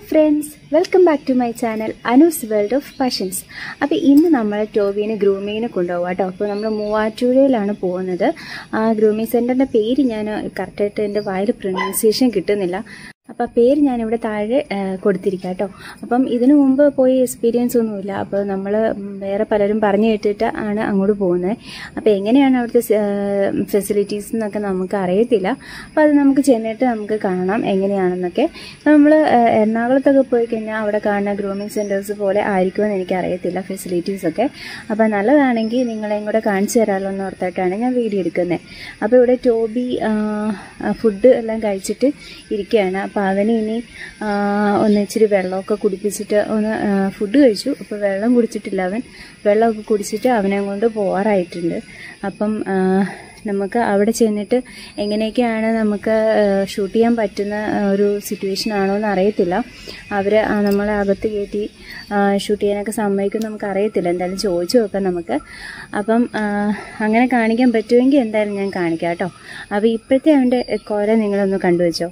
friends welcome back to my channel Anu's world of passions അപ്പോൾ ഇന്ന് നമ്മൾ ടോബീനെ ഗ്രൂമിങ്ങിന് കൊണ്ടുപോകാം കേട്ടോ അപ്പോൾ നമ്മൾ മൂവാറ്റുപുഴയിലാണ് പോകുന്നത് ആ ഗ്രൂമിങ് സെൻറ്ററിൻ്റെ പേര് ഞാൻ കറക്റ്റായിട്ട് എൻ്റെ വായിൽ പ്രൊനൗൺസിയേഷൻ കിട്ടുന്നില്ല അപ്പോൾ പേര് ഞാനിവിടെ താഴെ ആ, കൊടുത്തിരിക്കാം കേട്ടോ അപ്പം ഇതിനു മുമ്പ് പോയി എക്സ്പീരിയൻസ് ഒന്നുമില്ല അപ്പോൾ നമ്മൾ വേറെ പലരും പറഞ്ഞു കേട്ടിട്ട് ആണ് അങ്ങോട്ട് പോകുന്നത് അപ്പോൾ എങ്ങനെയാണ് അവിടുത്തെ ഫെസിലിറ്റീസ് എന്നൊക്കെ നമുക്ക് അറിയത്തില്ല അപ്പോൾ അത് നമുക്ക് ചെന്നിട്ട് നമുക്ക് കാണാം എങ്ങനെയാണെന്നൊക്കെ നമ്മൾ എറണാകുളത്തൊക്കെ പോയി കഴിഞ്ഞാൽ അവിടെ കാണുന്ന ഗ്രൂമിങ് സെൻറ്റേഴ്സ് പോലെ ആയിരിക്കുമെന്ന് എനിക്കറിയത്തില്ല ഫെസിലിറ്റീസ് ഒക്കെ അപ്പോൾ നല്ലതാണെങ്കിൽ നിങ്ങളെയും കൂടെ കാണിച്ചു തരാമല്ലോ എന്ന് ഓർത്തിട്ടാണ് ഞാൻ വീഡിയോ എടുക്കുന്നത് അപ്പോൾ ഇവിടെ ടോബി ഫുഡ് എല്ലാം കഴിച്ചിട്ട് ഇരിക്കുകയാണ് അപ്പോൾ അവന് ഇനി ആ, ഒന്ന് ഇച്ചിരി വെള്ളമൊക്കെ കുടിപ്പിച്ചിട്ട് ഒന്ന് ഫുഡ് കഴിച്ചു അപ്പോൾ വെള്ളം കുടിച്ചിട്ടില്ല അവൻ വെള്ളമൊക്കെ കുടിച്ചിട്ട് അവനെ കൊണ്ട് പോകാറായിട്ടുണ്ട് അപ്പം ആ, നമുക്ക് അവിടെ ചെന്നിട്ട് എങ്ങനെയൊക്കെയാണ് നമുക്ക് ഷൂട്ട് ചെയ്യാൻ പറ്റുന്ന ആ, ഒരു സിറ്റുവേഷൻ ആണോ എന്ന് അറിയത്തില്ല അവർ നമ്മളെ അകത്ത് കയറ്റി ഷൂട്ട് ചെയ്യാനൊക്കെ സമ്മതിക്കും നമുക്ക് അറിയത്തില്ല എന്തായാലും ചോദിച്ചു നോക്കാം നമുക്ക് അപ്പം ആ, അങ്ങനെ കാണിക്കാൻ പറ്റുമെങ്കിൽ എന്തായാലും ഞാൻ കാണിക്കാം കേട്ടോ അപ്പോൾ ഇപ്പോഴത്തെ അവൻ്റെ കോര നിങ്ങളൊന്ന് കണ്ടുവച്ചോ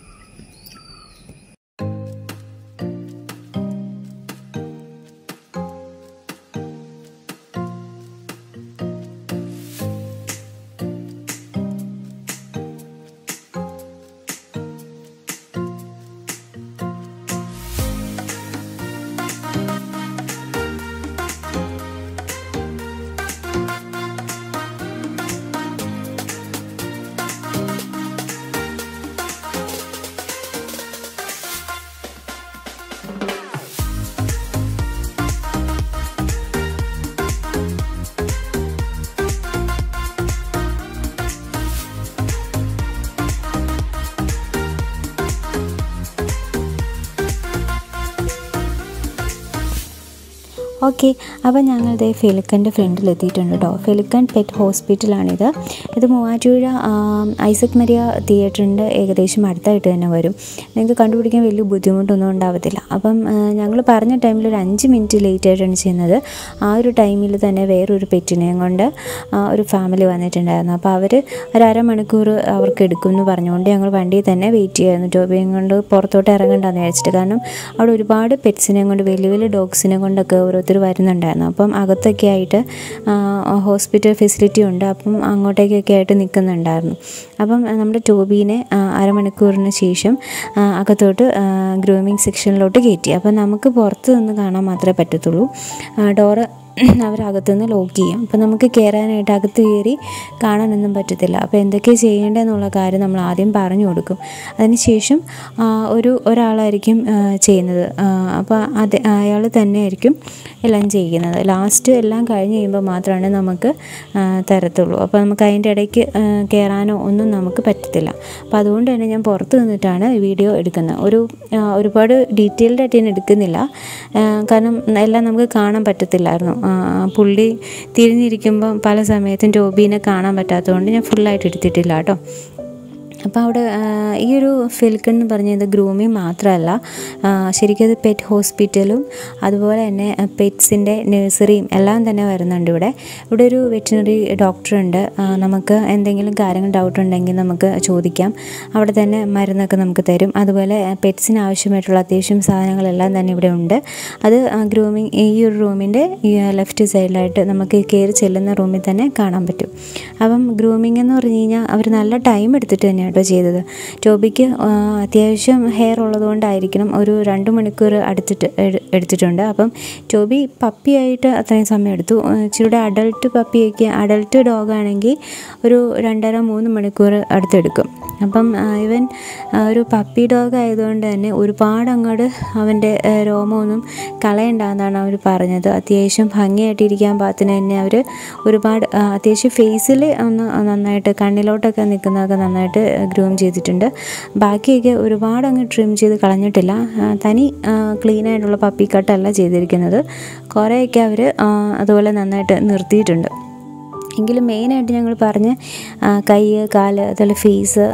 ഓക്കെ അപ്പോൾ ഞങ്ങൾ ദേ ഫെലിക്കൻ്റെ ഫ്രണ്ടിൽ എത്തിയിട്ടുണ്ട് കേട്ടോ ഫെലിക്കൻ പെറ്റ് ഹോസ്പിറ്റലാണിത് ഇത് മൂവാറ്റുപുഴ ആം, ഐസക് മരിയ തിയേറ്ററിൻ്റെ ഏകദേശം അടുത്തായിട്ട് തന്നെ വരും നിങ്ങൾക്ക് കണ്ടുപിടിക്കാൻ വലിയ ബുദ്ധിമുട്ടൊന്നും ഉണ്ടാവത്തില്ല അപ്പം ഞങ്ങൾ പറഞ്ഞ ടൈമിൽ ഒരു അഞ്ച് മിനിറ്റ് ലേറ്റ് ആയിട്ടാണ് ചെയ്യുന്നത് ആ ഒരു ടൈമിൽ തന്നെ വേറൊരു പെറ്റിനെയും കൊണ്ട് ആ, ഒരു ഫാമിലി വന്നിട്ടുണ്ടായിരുന്നു അപ്പോൾ അവർ ഒരു അരമണിക്കൂർ അവർക്ക് എടുക്കും എന്ന് പറഞ്ഞുകൊണ്ട് ഞങ്ങൾ വണ്ടിയിൽ തന്നെ വെയിറ്റ് ചെയ്യായിരുന്നു ടോബിയും കൊണ്ട് പുറത്തോട്ട് ഇറങ്ങണ്ടെന്ന് വിചാരിച്ചിട്ട് കാരണം അവിടെ ഒരുപാട് പെറ്റ്സിനെ കൊണ്ട് വലിയ വലിയ ഡോഗ്സിനെ കൊണ്ടൊക്കെ ഓരോരുത്തർ വരുന്നുണ്ടായിരുന്നു അപ്പം അകത്തൊക്കെ ആയിട്ട് ഹോസ്പിറ്റൽ ഫെസിലിറ്റി ഉണ്ട് അപ്പം അങ്ങോട്ടേക്കൊക്കെ ആയിട്ട് നിൽക്കുന്നുണ്ടായിരുന്നു അപ്പം ആ, നമ്മുടെ ടോബീനെ ആ, അരമണിക്കൂറിന് ശേഷം ആ, അകത്തോട്ട് ഗ്രൂമിങ് സെക്ഷനിലോട്ട് കയറ്റി അപ്പം നമുക്ക് പുറത്ത് നിന്ന് കാണാൻ മാത്രമേ പറ്റത്തുള്ളൂ ഡോറ് അവരകത്തുനിന്ന് ലോക്ക് ചെയ്യും അപ്പോൾ നമുക്ക് കയറാനായിട്ട് അകത്ത് കയറി കാണാനൊന്നും പറ്റത്തില്ല അപ്പോൾ എന്തൊക്കെ ചെയ്യേണ്ടതെന്നുള്ള കാര്യം നമ്മൾ ആദ്യം പറഞ്ഞു കൊടുക്കും അതിനുശേഷം ആ, ഒരു ഒരാളായിരിക്കും ആ, ചെയ്യുന്നത് ആ, അപ്പോൾ അത് അയാൾ തന്നെയായിരിക്കും എല്ലാം ചെയ്യുന്നത് ലാസ്റ്റ് എല്ലാം കഴിഞ്ഞ് കഴിയുമ്പോൾ മാത്രമാണ് നമുക്ക് ആ, തരത്തുള്ളൂ അപ്പോൾ നമുക്ക് അതിൻ്റെ ഇടയ്ക്ക് ആ, കയറാനോ ഒന്നും നമുക്ക് പറ്റത്തില്ല അപ്പോൾ അതുകൊണ്ട് തന്നെ ഞാൻ പുറത്ത് നിന്നിട്ടാണ് വീഡിയോ എടുക്കുന്നത് ഒരു ആ, ഒരുപാട് ഡീറ്റെയിൽഡ് ആയിട്ട് ഞാൻ എടുക്കുന്നില്ല ആ, കാരണം എല്ലാം നമുക്ക് കാണാൻ പറ്റത്തില്ലായിരുന്നു ആ, പുള്ളി തിരിഞ്ഞിരിക്കുമ്പം പല സമയത്തും ടോബീനെ കാണാൻ പറ്റാത്തതുകൊണ്ട് ഞാൻ ഫുള്ളായിട്ട് എടുത്തിട്ടില്ല കേട്ടോ അപ്പോൾ അവിടെ ആ, ഈ ഒരു ഫിൽക്കൺ എന്ന് പറഞ്ഞത് ഗ്രൂമിങ് മാത്രമല്ല ആ, ശരിക്കും അത് പെറ്റ് ഹോസ്പിറ്റലും അതുപോലെ തന്നെ പെറ്റ്സിൻ്റെ നഴ്സറിയും എല്ലാം തന്നെ വരുന്നുണ്ട് ഇവിടെ ഇവിടെ ഒരു വെറ്റിനറി ഡോക്ടറുണ്ട് ആ, നമുക്ക് എന്തെങ്കിലും കാര്യങ്ങൾ ഡൗട്ട് ഉണ്ടെങ്കിൽ നമുക്ക് ചോദിക്കാം അവിടെ തന്നെ മരുന്നൊക്കെ നമുക്ക് തരും അതുപോലെ പെറ്റ്സിന് ആവശ്യമായിട്ടുള്ള അത്യാവശ്യം സാധനങ്ങളെല്ലാം തന്നെ ഇവിടെ ഉണ്ട് അത് ഗ്രൂമിങ് ഈ ഒരു റൂമിൻ്റെ ലെഫ്റ്റ് സൈഡിലായിട്ട് നമുക്ക് കയറി ചെല്ലുന്ന റൂമിൽ തന്നെ കാണാൻ പറ്റും അപ്പം ഗ്രൂമിംഗ് എന്ന് പറഞ്ഞു കഴിഞ്ഞാൽ അവർ നല്ല ടൈം എടുത്തിട്ട് തന്നെയാണ് കേട്ടോ ചെയ്തത് ടോബിക്ക് ആ, അത്യാവശ്യം ഹെയർ ഉള്ളതുകൊണ്ടായിരിക്കണം ഒരു രണ്ട് മണിക്കൂർ അടുത്തിട്ട് എട്- എടുത്തിട്ടുണ്ട് അപ്പം ടോബി പപ്പിയായിട്ട് അത്രയും സമയം എടുത്തു ആ, ഇച്ചിരിയുടെ അഡൾട്ട് പപ്പിയൊക്കെ അഡൾട്ട് ഡോഗാണെങ്കിൽ ഒരു രണ്ടര മൂന്ന് മണിക്കൂർ അടുത്തെടുക്കും അപ്പം ആ, ഇവൻ ആ, ഒരു പപ്പി ഡോഗ് ആയതുകൊണ്ട് തന്നെ ഒരുപാട് അങ്ങോട്ട് അവൻ്റെ ആ, രോമമൊന്നും കളയണ്ടെന്നാണ് അവർ പറഞ്ഞത് അത്യാവശ്യം ഭംഗിയായിട്ടിരിക്കാൻ പാകത്തിന് തന്നെ അവർ ഒരുപാട് ആ, അത്യാവശ്യം ഫേസിൽ ഒന്ന് നന്നായിട്ട് കണ്ണിലോട്ടൊക്കെ നിൽക്കുന്നതൊക്കെ നന്നായിട്ട് ഗ്രൂം ചെയ്തിട്ടുണ്ട് ബാക്കിയൊക്കെ ഒരുപാട് അങ്ങ് ട്രിം ചെയ്ത് കളഞ്ഞിട്ടില്ല ആ, തനി ക്ലീൻ ആയിട്ടുള്ള പപ്പി കട്ടല്ല ചെയ്തിരിക്കുന്നത് കുറേയൊക്കെ അവർ അതുപോലെ നന്നായിട്ട് നിർത്തിയിട്ടുണ്ട് എങ്കിലും മെയിനായിട്ട് ഞങ്ങൾ പറഞ്ഞ് ആ, കൈ കാല് അതുപോലെ ഫേസ്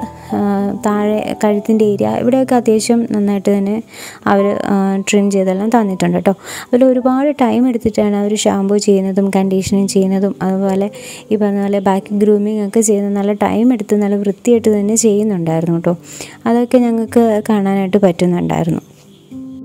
താഴെ കഴുത്തിൻ്റെ ഏരിയ ഇവിടെയൊക്കെ അത്യാവശ്യം നന്നായിട്ട് തന്നെ അവർ ട്രിം ചെയ്തെല്ലാം തന്നിട്ടുണ്ട് കേട്ടോ അതിൽ ഒരുപാട് ടൈം എടുത്തിട്ടാണ് അവർ ഷാമ്പൂ ചെയ്യുന്നതും കണ്ടീഷനിങ് ചെയ്യുന്നതും അതുപോലെ ഈ പറഞ്ഞ പോലെ ബാക്ക് ഗ്രൂമിങ് ഒക്കെ ചെയ്യുന്നത് നല്ല ടൈം എടുത്ത് നല്ല വൃത്തിയായിട്ട് തന്നെ ചെയ്യുന്നുണ്ടായിരുന്നു കേട്ടോ അതൊക്കെ ഞങ്ങൾക്ക് കാണാനായിട്ട് പറ്റുന്നുണ്ടായിരുന്നു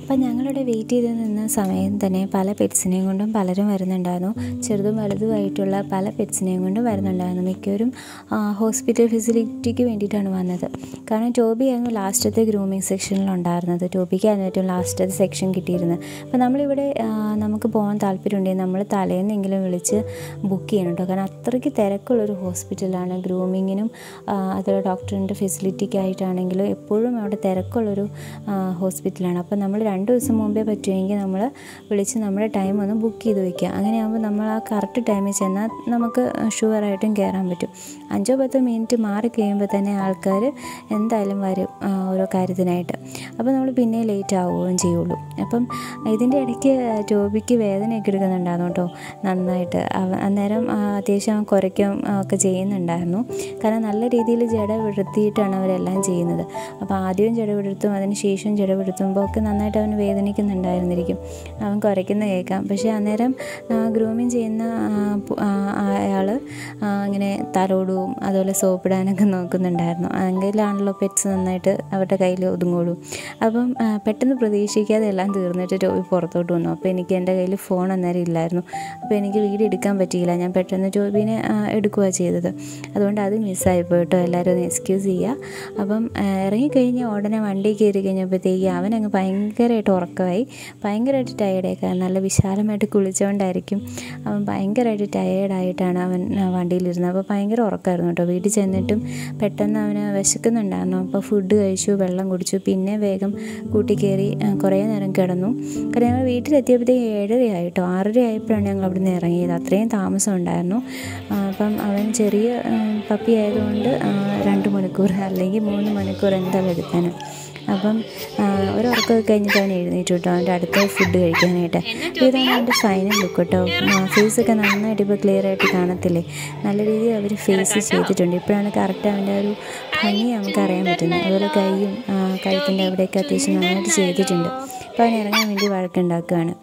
അപ്പം ഞങ്ങളിവിടെ വെയിറ്റ് ചെയ്ത് നിന്ന സമയം തന്നെ പല പെറ്റ്സിനെയും കൊണ്ടും പലരും വരുന്നുണ്ടായിരുന്നു ചെറുതും വലുതുമായിട്ടുള്ള പല പെറ്റ്സിനെയും കൊണ്ടും വരുന്നുണ്ടായിരുന്നു മിക്കവരും ഹോസ്പിറ്റൽ ഫെസിലിറ്റിക്ക് വേണ്ടിയിട്ടാണ് വന്നത് കാരണം ടോബിയായിരുന്നു ലാസ്റ്റത്തെ ഗ്രൂമിങ് സെക്ഷനിലുണ്ടായിരുന്നത് ടോബിക്കായിരുന്നു ഏറ്റവും ലാസ്റ്റത്തെ സെക്ഷൻ കിട്ടിയിരുന്നത് അപ്പോൾ നമ്മളിവിടെ ആ, നമുക്ക് പോകാൻ താല്പര്യമുണ്ടെങ്കിൽ നമ്മൾ തലേന്നെങ്കിലും വിളിച്ച് ബുക്ക് ചെയ്യണം കേട്ടോ കാരണം അത്രയ്ക്ക് തിരക്കുള്ളൊരു ഹോസ്പിറ്റലാണ് ഗ്രൂമിങ്ങിനും അതുപോലെ ഡോക്ടറിൻ്റെ ഫെസിലിറ്റിക്കായിട്ടാണെങ്കിലും എപ്പോഴും അവിടെ തിരക്കുള്ളൊരു ആ, ഹോസ്പിറ്റലാണ് അപ്പോൾ നമ്മൾ രണ്ട് ദിവസം മുമ്പേ പറ്റുമെങ്കിൽ നമ്മൾ വിളിച്ച് നമ്മുടെ ടൈം ഒന്ന് ബുക്ക് ചെയ്ത് വെക്കുക അങ്ങനെയാകുമ്പോൾ നമ്മൾ ആ കറക്റ്റ് ടൈമിൽ ചെന്നാൽ നമുക്ക് ഷുവറായിട്ടും കയറാൻ പറ്റും അഞ്ചോ പത്തോ മിനിറ്റ് മാറി കഴിയുമ്പോൾ തന്നെ ആൾക്കാർ എന്തായാലും വരും ആ, ഓരോ കാര്യത്തിനായിട്ട് അപ്പോൾ നമ്മൾ പിന്നെ ലേറ്റ് ആവുകയും ചെയ്യുള്ളൂ അപ്പം ഇതിൻ്റെ ഇടയ്ക്ക് ടോബിക്ക് വേദനയൊക്കെ എടുക്കുന്നുണ്ടായിരുന്നു കേട്ടോ നന്നായിട്ട് അവ അന്നേരം ആ, അത്യാവശ്യം അവൻ കുരയ്ക്കും ആ, ഒക്കെ ചെയ്യുന്നുണ്ടായിരുന്നു കാരണം നല്ല രീതിയിൽ ജട വിടുത്തിയിട്ടാണ് അവരെല്ലാം ചെയ്യുന്നത് അപ്പോൾ ആദ്യവും ജട വിടുത്തും അതിന് ശേഷവും ജട വിടുത്തുമ്പോൾ ഒക്കെ നന്നായിട്ട് അവന് വേദനിക്കുന്നുണ്ടായിരുന്നിരിക്കും അവൻ കുരയ്ക്കുന്ന കേൾക്കാം പക്ഷേ അന്നേരം ഗ്രൂമിങ് ചെയ്യുന്ന അയാൾ ഇങ്ങനെ തലോടും അതുപോലെ സോപ്പിടാനൊക്കെ നോക്കുന്നുണ്ടായിരുന്നു എങ്കിലാണല്ലോ പെറ്റ്സ് നന്നായിട്ട് അവരുടെ കയ്യിൽ ഒതുങ്ങുള്ളൂ അപ്പം ആ, പെട്ടെന്ന് പ്രതീക്ഷിക്കാതെ എല്ലാം തീർന്നിട്ട് ടോബി പുറത്തോട്ട് വന്നു അപ്പോൾ എനിക്ക് എൻ്റെ കയ്യിൽ ഫോൺ അന്നേരം ഇല്ലായിരുന്നു അപ്പോൾ എനിക്ക് വീഡിയോ എടുക്കാൻ പറ്റിയില്ല ഞാൻ പെട്ടെന്ന് ടോബിനെ എടുക്കുക ചെയ്തത് അതുകൊണ്ട് അത് മിസ്സായിപ്പോയി കേട്ടോ എല്ലാവരും ഒന്ന് എക്സ്ക്യൂസ് ചെയ്യുക അപ്പം ആ, ഇറങ്ങിക്കഴിഞ്ഞ് ഉടനെ വണ്ടി കയറി കഴിഞ്ഞപ്പോഴത്തേക്ക് അവനങ്ങ് ഭയങ്കരമായിട്ട് ഉറക്കമായി ഭയങ്കരമായിട്ട് ടയേർഡായി നല്ല വിശാലമായിട്ട് കുളിച്ചുകൊണ്ടായിരിക്കും അവൻ ഭയങ്കരമായിട്ട് ടയേർഡായിട്ടാണ് അവൻ ആ, വണ്ടിയിലിരുന്നത് അപ്പോൾ ഭയങ്കര ഉറക്കമായിരുന്നു കേട്ടോ വീട്ടിൽ ചെന്നിട്ടും പെട്ടെന്ന് അവന് വിശക്കുന്നുണ്ടായിരുന്നു അപ്പോൾ ഫുഡ് കഴിച്ചു വെള്ളം കുടിച്ചു പിന്നെ വേഗം കൂട്ടി കയറി ആ, കുറേ നേരം കിടന്നു കാരണം ഞങ്ങൾ വീട്ടിലെത്തിയപ്പോഴത്തേക്ക് ഏഴരയായി കേട്ടോ ആറര ആയപ്പോഴാണ് ഞങ്ങൾ അവിടെ നിന്ന് ഇറങ്ങിയത് അത്രയും താമസം ഉണ്ടായിരുന്നു ആ, അപ്പം അവൻ ചെറിയ പപ്പി ആയതുകൊണ്ട് ആ, രണ്ട് മണിക്കൂർ അല്ലെങ്കിൽ മൂന്ന് മണിക്കൂർ എന്തായാലും എടുത്തേനെ അപ്പം ആ, ഒരു ഉറക്കമൊക്കെ കഴിഞ്ഞിട്ട് അവൻ എഴുന്നേറ്റ് കേട്ടോ അവൻ്റെ അടുത്ത ഫുഡ് കഴിക്കാനായിട്ട് അപ്പോൾ ഇതാണ് അവൻ്റെ ഫൈനൽ ലുക്ക് കേട്ടോ ഫേസൊക്കെ നന്നായിട്ട് ഇപ്പോൾ ക്ലിയർ ആയിട്ട് കാണത്തില്ലേ നല്ല രീതിയിൽ അവർ ഫേസ് ചെയ്തിട്ടുണ്ട് ഇപ്പോഴാണ് കറക്റ്റ് അവൻ്റെ ഒരു ഭംഗി നമുക്ക് അറിയാൻ പറ്റുന്നത് അതുപോലെ കൈയും ആ, കഴുത്തിൻ്റെ അവിടെയൊക്കെ അത്യാവശ്യം നന്നായിട്ട് ചെയ്തിട്ടുണ്ട് അപ്പോൾ അവൻ ഇറങ്ങാൻ വേണ്ടി വഴക്കുണ്ടാക്കുകയാണ്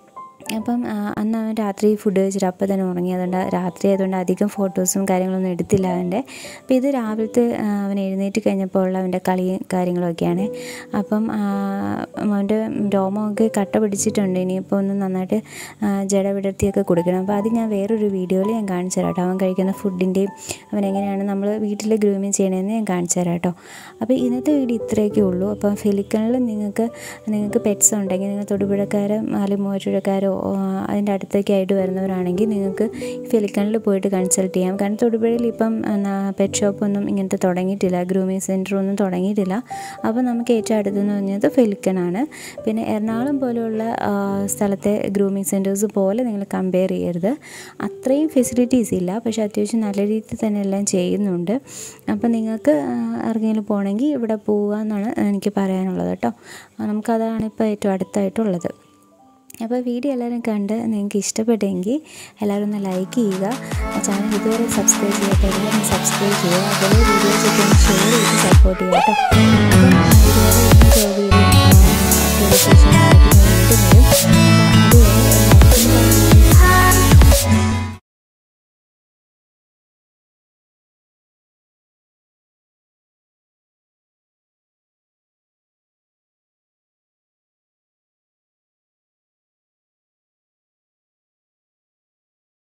അപ്പം ആ, അന്ന് അവൻ രാത്രി ഫുഡ് കഴിച്ചിട്ട് അപ്പം തന്നെ ഉറങ്ങി അതുകൊണ്ട് രാത്രി ആയതുകൊണ്ട് അധികം ഫോട്ടോസും കാര്യങ്ങളൊന്നും എടുത്തില്ല അവൻ്റെ അപ്പോൾ ഇത് രാവിലത്തെ ആ, അവൻ എഴുന്നേറ്റ് കഴിഞ്ഞപ്പോൾ ഉള്ള അവൻ്റെ കളിയും കാര്യങ്ങളൊക്കെയാണ് അപ്പം ആ, അവൻ്റെ രോമമൊക്കെ കട്ട പിടിച്ചിട്ടുണ്ട് ഇനിയിപ്പോൾ ഒന്ന് നന്നായിട്ട് ആ, ജട വിടർത്തിയൊക്കെ കൊടുക്കണം അപ്പോൾ അത് ഞാൻ വേറൊരു വീഡിയോയിൽ ഞാൻ കാണിച്ചു തരാം കേട്ടോ അവൻ കഴിക്കുന്ന ഫുഡിൻ്റെയും അവൻ എങ്ങനെയാണ് നമ്മൾ വീട്ടിൽ ഗ്രൂമിങ് ചെയ്യണമെന്ന് ഞാൻ കാണിച്ചു തരാം കേട്ടോ അപ്പോൾ ഇന്നത്തെ വീഡിയോ ഇത്രയൊക്കെ ഉള്ളൂ അപ്പം ഫെലിക്കണിൽ നിങ്ങൾക്ക് നിങ്ങൾക്ക് പെറ്റ്സ് ഉണ്ടെങ്കിൽ നിങ്ങൾ തൊടുപുഴക്കാരോ അല്ലെങ്കിൽ മൂവാറ്റുപുഴക്കാരോ ആ, അതിൻ്റെ അടുത്തൊക്കെ ആയിട്ട് വരുന്നവരാണെങ്കിൽ നിങ്ങൾക്ക് ഫെലിക്കണിൽ പോയിട്ട് കൺസൾട്ട് ചെയ്യാം കാരണം തൊടുപുഴയിൽ ഇപ്പം പെറ്റ് ഷോപ്പൊന്നും ഇങ്ങനത്തെ തുടങ്ങിയിട്ടില്ല ഗ്രൂമിങ് സെൻറ്റർ ഒന്നും തുടങ്ങിയിട്ടില്ല അപ്പോൾ നമുക്ക് ഏറ്റവും അടുത്തെന്ന് പറഞ്ഞത് ഫെലിക്കണാണ് പിന്നെ എറണാകുളം പോലെയുള്ള ആ, സ്ഥലത്തെ ഗ്രൂമിങ് സെൻറ്റേഴ്സ് പോലെ നിങ്ങൾ കമ്പയർ ചെയ്യരുത് അത്രയും ഫെസിലിറ്റീസ് ഇല്ല പക്ഷേ അത്യാവശ്യം നല്ല രീതിയിൽ തന്നെ എല്ലാം ചെയ്യുന്നുണ്ട് അപ്പോൾ നിങ്ങൾക്ക് ആ, ആർക്കെങ്കിലും പോകണമെങ്കിൽ ഇവിടെ പോവുക എന്നാണ് എനിക്ക് പറയാനുള്ളത് കേട്ടോ ആ, നമുക്കതാണ് ഇപ്പോൾ ഏറ്റവും അടുത്തായിട്ടുള്ളത് അപ്പോൾ വീഡിയോ എല്ലാവരും കണ്ട് നിങ്ങൾക്ക് ഇഷ്ടപ്പെട്ടെങ്കിൽ എല്ലാവരും ഒന്ന് ലൈക്ക് ചെയ്യുക ചാനൽ ഇതുവരെ സബ്സ്ക്രൈബ് ചെയ്യാത്ത എല്ലാവരും സബ്സ്ക്രൈബ് ചെയ്യുക അതുപോലെ വീഡിയോസ് ഒക്കെ ഒന്ന് ഷെയർ ചെയ്ത് സപ്പോർട്ട് ചെയ്യുക കേട്ടോ അപ്പം